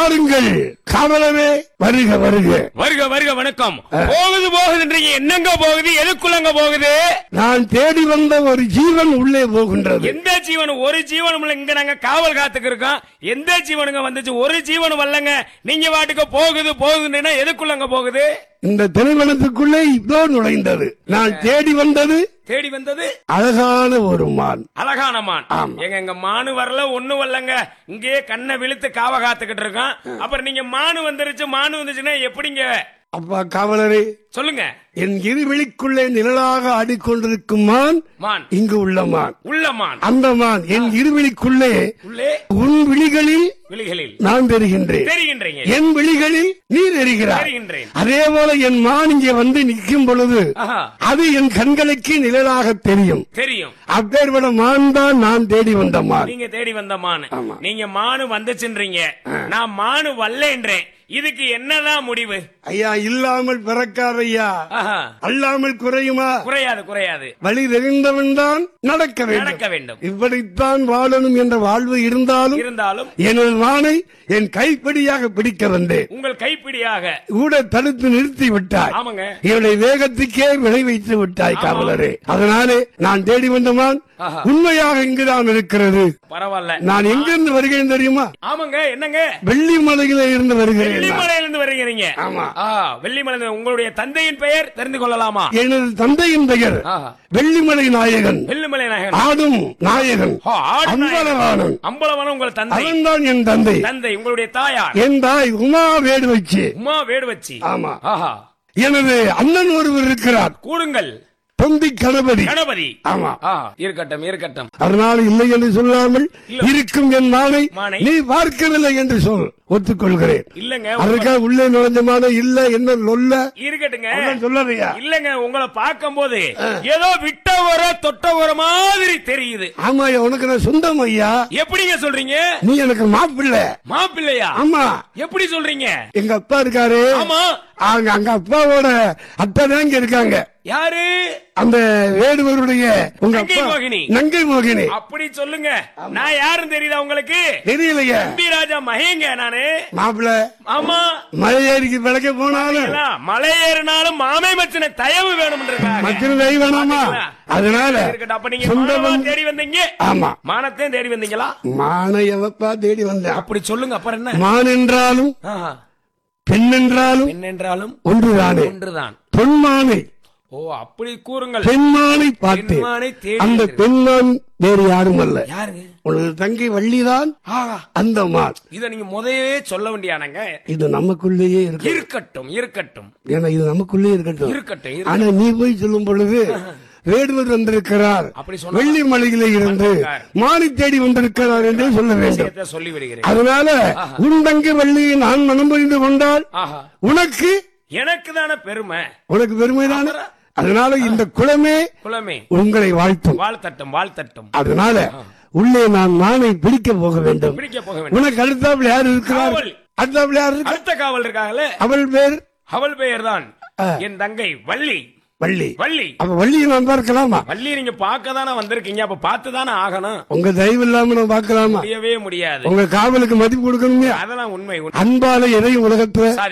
வாருங்கள் காவலரே வருக வருக வருக வருக வணக்கம் போகுது போகுதுன்றீங்க என்னங்க போகுது எதுக்குள்ளங்க போகுது நான் தேடி வந்த ஒரு ஜீவன் உள்ளே போகின்றது எந்த ஜீவனும் ஒரு ஜீவனும் இல்ல இங்க நாங்க காவல் காத்துக்கு இருக்கோம் எந்த ஜீவனுங்க வந்துச்சு ஒரு ஜீவனும் வரலங்க நீங்க வாட்டுக்கு போகுது போகுதுன்னா எதுக்குள்ளங்க போகுது இந்த திருமணத்துக்குள்ளே இதோ நுழைந்தது நான் தேடி வந்தது தேடி வந்தது அழகான ஒரு மான் அழகான மான் ஆமா. எங்க எங்க மானு வரல ஒண்ணு வரலங்க இங்கேயே கண்ணை விழுத்து காவ காத்துக்கிட்டு இருக்கோம் அப்புறம் நீங்க மானு வந்துருச்சு மானு வந்துச்சுன்னா எப்படிங்க அப்பா காவலரே சொல்லுங்க என் இருவிழிக்குள்ளே நிழலாக ஆடிக்கொண்டிருக்கும் மான் மான் இங்கு உள்ள மான் உள்ள மான் அந்த மான் என் இருவிழிக்குள்ளே உள்ளே உன் விழிகளில் விழிகளில் நான் தெரிகின்றேன் தெரிகின்றீங்க என் விழிகளில் நீ தெரிகிறாய் தெரிகின்றேன் அதே போல என் மான் இங்கே வந்து நிற்கும் பொழுது ஆஹா அது என் கண்களுக்கு நிழலாக தெரியும் தெரியும் அப்பேற்பட்ட மான் தான் நான் தேடி வந்த மான் நீங்க தேடி வந்த மானு ஆமா. நீங்க மானு வந்துச்சுன்றீங்க நான் மானு வரலன்றேன் இதுக்கு என்னதான் முடிவு ஐயா இல்லாமல் பிறக்காத ஐயா ஆஹா அல்லாமல் குறையுமா குறையாது குறையாது வழி தெரிந்தவன் தான் நடக்க வேண்டும் நடக்க வேண்டும் இப்படித்தான் வாழணும் என்ற வாழ்வு இருந்தாலும் இருந்தாலும் எனது மானை என் கைப்பிடியாக பிடிக்க வந்தேன் உங்கள் கைப்பிடியாக கூட தடுத்து நிறுத்தி விட்டாய் ஆமாங்க இவளை வேகத்துக்கே விளை வைத்து விட்டாய் காவலரே அதனாலே நான் தேடி வந்த மான் ஆஹா. உண்மையாக இங்குதான் இருக்கிறது பரவாயில்ல நான் எங்கிருந்து வருகிறேன் தெரியுமா ஆமாங்க என்னங்க வெள்ளிமலையில இருந்து வருகிறேன் நான். வெள்ளிமலையிலிருந்து வர்றீங்க ஆமா ஆ வெள்ளிமலை உங்களுடைய தந்தையின் பெயர் தெரிந்து கொள்ளலாமா எனது தந்தையின் பெயர் ஆஹா. வெள்ளிமலை நாயகன் வெள்ளிமலை நாயகன் ஆடும் நாயகன் ஓ, ஆடு நாயகன். அம்பலவாணன் அம்பலவனம் உங்கள் தந்தை அவன்தான் என் தந்தை தந்தை உங்களுடைய தாயார் என் தாய் உமா வேடு வச்சு உமா வேடு வச்சு ஆமா ஆஹா எனது அண்ணன் ஒருவர் இருக்கிறார் கூடுங்கள் தொந்தி கணபதி கணபதி ஆமா ஆ இருக்கட்டும் இருக்கட்டும் அதனால இல்லை என்று சொல்லாமல் இருக்கும் என் மானை மானை. நீ பார்க்கவில்லை என்று சொல் ஒத்துக்கொள்கிறேன் இல்லங்க அதுக்காக உள்ளே நுழைஞ்ச மானை இல்ல என்ன நொல்ல இருக்கட்டுங்க அதெல்லாம் சொல்லாதயா இல்லங்க உங்களை பார்க்கும்போது ஏதோ விட்ட வர தொட்ட வர மாதிரி தெரியுது ஆமா ஐயா, உனக்கு நான் சொந்தம் ஐயா எப்படிங்க சொல்றீங்க நீ எனக்கு மாப்பிள்ளை மாப்பிள்ளையா ஆமா எப்படி சொல்றீங்க எங்க அப்பா இருக்காரு ஆமா அங்க அங்க அப்பாவோட அத்தை தான் இங்க இருக்காங்க யாரு அந்த வேடுவருடைய உங்க நங்கை அப்பா மோகினி. நங்கை மோகினி அப்படி சொல்லுங்க நான் யாரும் தெரியுதா உங்களுக்கு தெரியலையே தம்பி ராஜா மகேங்க நானு மாப்பிள்ள ஆமா மலை ஏறிக்கு விளக்க போனாலும் எல்லாம் மலை ஏறினாலும் மாமை மச்சனை தயவு வேணும்ன்றாங்க மத்திய கை வேணாமா அதனால இருக்கட்டும் அப்ப நீங்க சொந்த மானமா பந்தம்- தேடி வந்தீங்க ஆமா மானத்தையும் தேடி வந்தீங்களா மான எவப்பா தேடி வந்தேன் அப்படி சொல்லுங்க அப்புறம் என்ன மான் என்றாலும் ஆஹா. பெண் என்றாலும் பெண் என்றாலும் ஒன்றுதானே ஒன்றுதான் பொன்மானை ஓ அப்படி கூறுங்கள் பெண்மானை பார்த்தேன் பெண்மானை தேடி அந்த வந்தீர்கள். பெண்மான் வேறு யாரும் அல்ல யாருங்க உனது தங்கை வள்ளிதான் ஆஹா அந்த மான் இத நீங்க முதவே சொல்ல வேண்டியானங்க இது நமக்குள்ளேயே இருக்கு இருக்கட்டும் இருக்கட்டும் ஏன்னா இது நமக்குள்ளேயே இருக்கட்டும் இருக்கட்டும் இரு- ஆனா நீ போய் சொல்லும் பொழுது வேடுவர் வந்திருக்கிறார் அப்படி சொன்னா வெள்ளி மலையில இருந்து மானை தேடி வந்திருக்கிறார் என்றே சொல்ல வேண்டும் விஷயத்தை சொல்லி விடுகிறேன் அதனால உன் தங்கை வள்ளியை நான் மனம் புரிந்து கொண்டால் ஆஹா உனக்கு எனக்கு தானே பெருமை உனக்கு பெருமைதானே அதனால இந்த குலமே குலமே உங்களை வாழ்த்தும் வாழ்த்தட்டும் வாழ்த்தட்டும் அதனால உள்ளே நான் மானை பிடிக்க போக வேண்டும் பிடிக்க போக வேண்டும் உனக்கு அடுத்தாப்புல யார் இருக்கிறார் காவல். அடுத்தாப்புல யார் இருக்கா அடுத்த காவல் இருக்காங்களே அவள் பேர் அவள் பெயர் தான் ஆ. என் தங்கை வள்ளி வள்ளி வள்ளி அப்ப வள்ளியை நான் பார்க்கலாமா வள்ளி நீங்க பார்க்க தானே வந்திருக்கீங்க அப்ப பார்த்து தானே ஆகணும் உங்க தயவு இல்லாம நான் பார்க்கலாமா முடியவே முடியாது உங்க காவலுக்கு மதிப்பு கொடுக்கணுங்க அதெல்லாம் உண்மை உண்மை. அன்பால எதையும் உலகத்துல சாதி